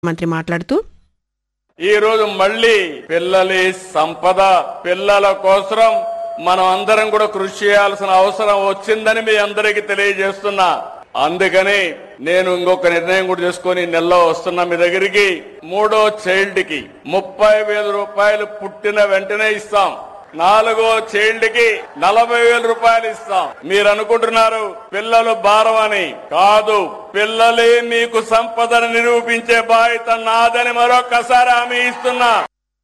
మంత్రి మాట్లాడుతూ ఈ రోజు మళ్ళీ పిల్లలి సంపద పిల్లల కోసం మనం అందరం కూడా కృషి చేయాల్సిన అవసరం వచ్చిందని మీ అందరికీ తెలియజేస్తున్నా అందుకని నేను ఇంకొక నిర్ణయం కూడా చేసుకొని నెలలో వస్తున్నా మీ దగ్గరికి మూడో చైల్డ్ కి ముప్పై వేల రూపాయలు పుట్టిన వెంటనే ఇస్తాం నాలుగో చైల్డ్ కి నలభై వేల రూపాయలు ఇస్తాం మీరు అనుకుంటున్నారు పిల్లలు భారం అని కాదు పిల్లలే మీకు సంపదను నిరూపించే బాధ్యత నాదని మరొకసారి హామీ ఇస్తున్నా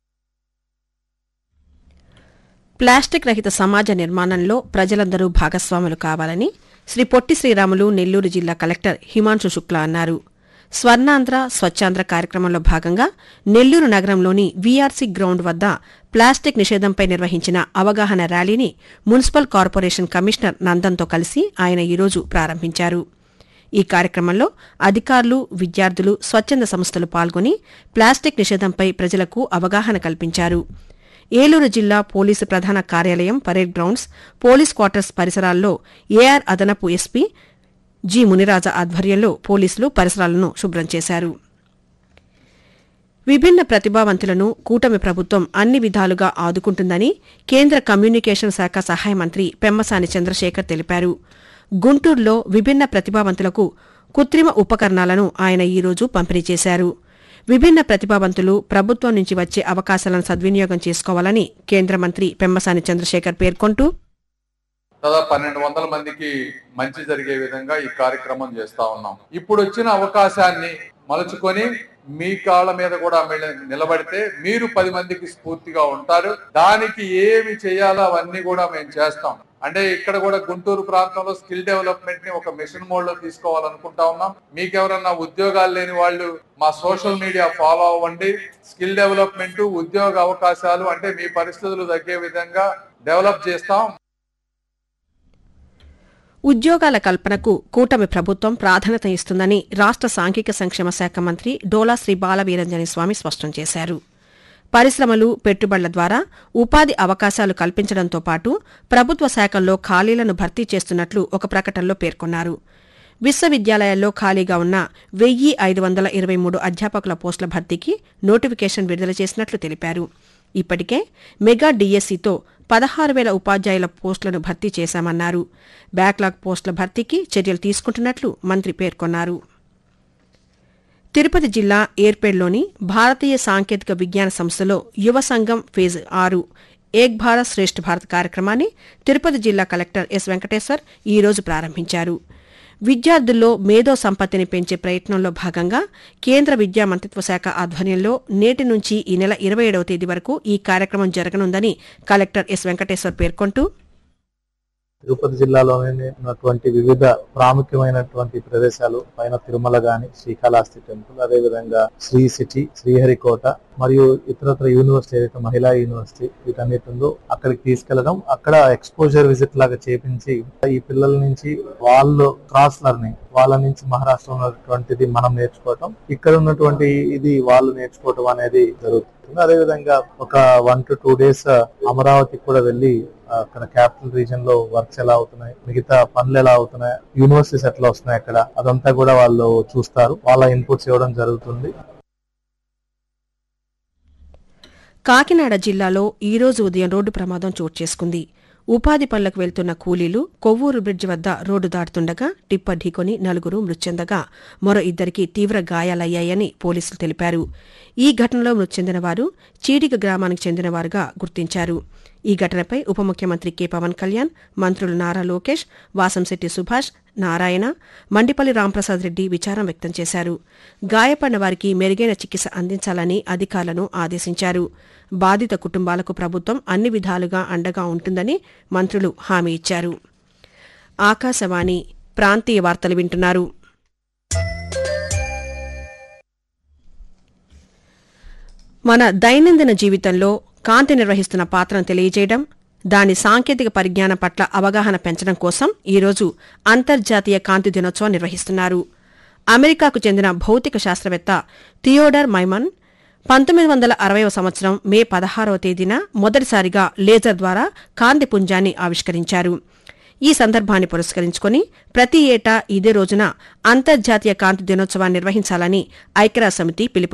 ప్లాస్టిక్ రహిత సమాజ నిర్మాణంలో ప్రజలందరూ భాగస్వాములు కావాలని శ్రీ పొట్టి శ్రీరాములు నెల్లూరు జిల్లా కలెక్టర్ హిమాంశు శుక్లా అన్నారు స్వర్ణాంధ్ర స్వచ్ఛాంధ్ర కార్యక్రమంలో భాగంగా నెల్లూరు నగరంలోని వీఆర్సీ గ్రౌండ్ వద్ద ప్లాస్టిక్ నిషేధంపై నిర్వహించిన అవగాహన ర్యాలీని మున్సిపల్ కార్పొరేషన్ కమిషనర్ నందన్తో కలిసి ఆయన ఈరోజు ప్రారంభించారు ఈ కార్యక్రమంలో అధికారులు విద్యార్థులు స్వచ్ఛంద సంస్థలు పాల్గొని ప్లాస్టిక్ నిషేధంపై ప్రజలకు అవగాహన కల్పించారు ఏలూరు జిల్లా పోలీసు ప్రధాన కార్యాలయం పరేడ్ గ్రౌండ్స్ పోలీస్ క్వార్టర్స్ పరిసరాల్లో ఏఆర్ అదనపు ఎస్పీ జి మునిరాజా ఆధ్వర్యంలో పోలీసులు పరిసరాలను శుభ్రం చేశారు విభిన్న ప్రతిభావంతులను కూటమి ప్రభుత్వం అన్ని విధాలుగా ఆదుకుంటుందని కేంద్ర కమ్యూనికేషన్ శాఖ సహాయ మంత్రి పెమ్మసాని చంద్రశేఖర్ తెలిపారు గుంటూరులో విభిన్న ప్రతిభావంతులకు కృత్రిమ ఉపకరణాలను ఆయన ఈరోజు పంపిణీ చేశారు విభిన్న ప్రతిభావంతులు ప్రభుత్వం నుంచి వచ్చే అవకాశాలను సద్వినియోగం చేసుకోవాలని కేంద్ర మంత్రి పెమ్మసాని చంద్రశేఖర్ పేర్కొంటూ దాదాపు పన్నెండు వందల మందికి మంచి జరిగే విధంగా ఈ కార్యక్రమం చేస్తా ఉన్నాం ఇప్పుడు వచ్చిన అవకాశాన్ని మలుచుకొని మీ కాళ్ళ మీద కూడా మెల్ల- నిలబడితే మీరు పది మందికి స్ఫూర్తిగా ఉంటారు దానికి ఏమి చేయాలో అవన్నీ కూడా మేము చేస్తాం అంటే ఇక్కడ కూడా గుంటూరు ప్రాంతంలో స్కిల్ డెవలప్మెంట్ ని ఒక మిషన్ మోడ్ లో తీసుకోవాలనుకుంటా ఉన్నాం మీకు ఎవరన్నా ఉద్యోగాలు లేని వాళ్ళు మా సోషల్ మీడియా ఫాలో అవ్వండి స్కిల్ డెవలప్మెంట్ ఉద్యోగ అవకాశాలు అంటే మీ పరిస్థితులు తగ్గే విధంగా డెవలప్ చేస్తాం ఉద్యోగాల కల్పనకు కూటమి ప్రభుత్వం ప్రాధాన్యత ఇస్తుందని రాష్ట సాంఘిక సంక్షేమ శాఖ మంత్రి డోలా శ్రీ బాలవీరంజని స్వామి స్పష్టం చేశారు పరిశ్రమలు పెట్టుబడుల ద్వారా ఉపాధి అవకాశాలు కల్పించడంతో పాటు ప్రభుత్వ శాఖల్లో ఖాళీలను భర్తీ చేస్తున్నట్లు ఒక ప్రకటనలో పేర్కొన్నారు విశ్వవిద్యాలయాల్లో ఖాళీగా ఉన్న వెయ్యి ఐదు వందల ఇరవై మూడు అధ్యాపకుల పోస్టుల భర్తీకి నోటిఫికేషన్ విడుదల చేసినట్లు తెలిపారు ఇప్పటికే మెగా డీఎస్సీతో పదహారు వేల ఉపాధ్యాయుల పోస్టులను భర్తీ చేశామన్నారు బ్యాక్లాగ్ పోస్టుల భర్తీకి చర్యలు తీసుకుంటున్నట్లు మంత్రి పేర్కొన్నారు తిరుపతి జిల్లా ఏర్పేడ్లోని భారతీయ సాంకేతిక విజ్ఞాన సంస్థలో యువ సంఘం ఫేజ్ ఆరు ఏక్ భారత్ శ్రేష్ఠ భారత్ కార్యక్రమాన్ని తిరుపతి జిల్లా కలెక్టర్ ఎస్ వెంకటేశ్వర్ ఈ రోజు ప్రారంభించారు విద్యార్థుల్లో మేధో సంపత్తిని పెంచే ప్రయత్నంలో భాగంగా కేంద్ర విద్యా మంత్రిత్వ శాఖ ఆధ్వర్యంలో నేటి నుంచి ఈ నెల ఇరవై ఏడవ తేదీ వరకు ఈ కార్యక్రమం జరగనుందని కలెక్టర్ ఎస్ వెంకటేశ్వర్ పేర్కొంటూ తిరుపతి జిల్లాలోనే ఉన్నటువంటి వివిధ ప్రాముఖ్యమైనటువంటి ప్రదేశాలు పైన తిరుమల గాని శ్రీకాళహస్తి టెంపుల్ అదే విధంగా శ్రీ సిటీ శ్రీహరికోట మరియు ఇతరత్ర యూనివర్సిటీ ఏదైతే మహిళా యూనివర్సిటీ వీటన్నిటి ఉందో అక్కడికి తీసుకెళ్లడం అక్కడ ఎక్స్పోజర్ విజిట్ లాగా చేపించి ఈ పిల్లల నుంచి వాళ్ళు క్రాస్ లెర్నింగ్ వాళ్ళ నుంచి మహారాష్ట్ర ఉన్నటువంటిది మనం నేర్చుకోవటం ఇక్కడ ఉన్నటువంటి ఇది వాళ్ళు నేర్చుకోవటం అనేది జరుగుతుంది అదే విధంగా ఒక వన్ టు టూ డేస్ అమరావతికి కూడా వెళ్ళి అక్కడ క్యాపిటల్ రీజన్ లో వర్క్స్ ఎలా అవుతున్నాయి మిగతా పనులు ఎలా అవుతున్నాయి యూనివర్సిటీస్ ఎట్లా వస్తున్నాయి అక్కడ అదంతా కూడా వాళ్ళు చూస్తారు వాళ్ళ ఇన్పుట్స్ ఇవ్వడం జరుగుతుంది కాకినాడ జిల్లాలో ఈ రోజు ఉదయం రోడ్డు ప్రమాదం చోటు చేసుకుంది ఉపాధి పనులకు వెళ్తున్న కూలీలు కొవ్వూరు బ్రిడ్జ్ వద్ద రోడ్డు దాటుతుండగా టిప్పర్ ఢీకొని నలుగురు మృతి చెందగా మరో ఇద్దరికి తీవ్ర గాయాలయ్యాయని పోలీసులు తెలిపారు ఈ ఘటనలో మృతి చెందిన వారు చీడిగ గ్రామానికి చెందినవారుగా గుర్తించారు ఈ ఘటనపై ఉప ముఖ్యమంత్రి కె పవన్ కళ్యాణ్ మంత్రులు నారా లోకేష్ వాసంశెట్టి సుభాష్ నారాయణ మండిపల్లి రాంప్రసాద్ రెడ్డి విచారం వ్యక్తం చేశారు గాయపడిన వారికి మెరుగైన చికిత్స అందించాలని అధికారులను ఆదేశించారు బాధిత కుటుంబాలకు ప్రభుత్వం అన్ని విధాలుగా అండగా ఉంటుందని మంత్రులు హామీ ఇచ్చారు ఆకాశవాణి ప్రాంతీయ వార్తలు వింటున్నారు మన దైనందిన జీవితంలో కాంతి నిర్వహిస్తున్న పాత్రను తెలియజేయడం దాని సాంకేతిక పరిజ్ఞానం పట్ల అవగాహన పెంచడం కోసం ఈరోజు అంతర్జాతీయ కాంతి దినోత్సవం నిర్వహిస్తున్నారు అమెరికాకు చెందిన భౌతిక శాస్త్రవేత్త థియోడర్ మైమన్ పంతొమ్మిది వందల అరవైవ సంవత్సరం మే పదహారవ తేదీన మొదటిసారిగా లేజర్ ద్వారా కాంతి పుంజాన్ని ఆవిష్కరించారు ఈ సందర్భాన్ని పురస్కరించుకుని ప్రతి ఏటా ఇదే రోజున అంతర్జాతీయ కాంతి దినోత్సవాన్ని నిర్వహించాలని ఐక్యరాజ్య సమితి పిలుపు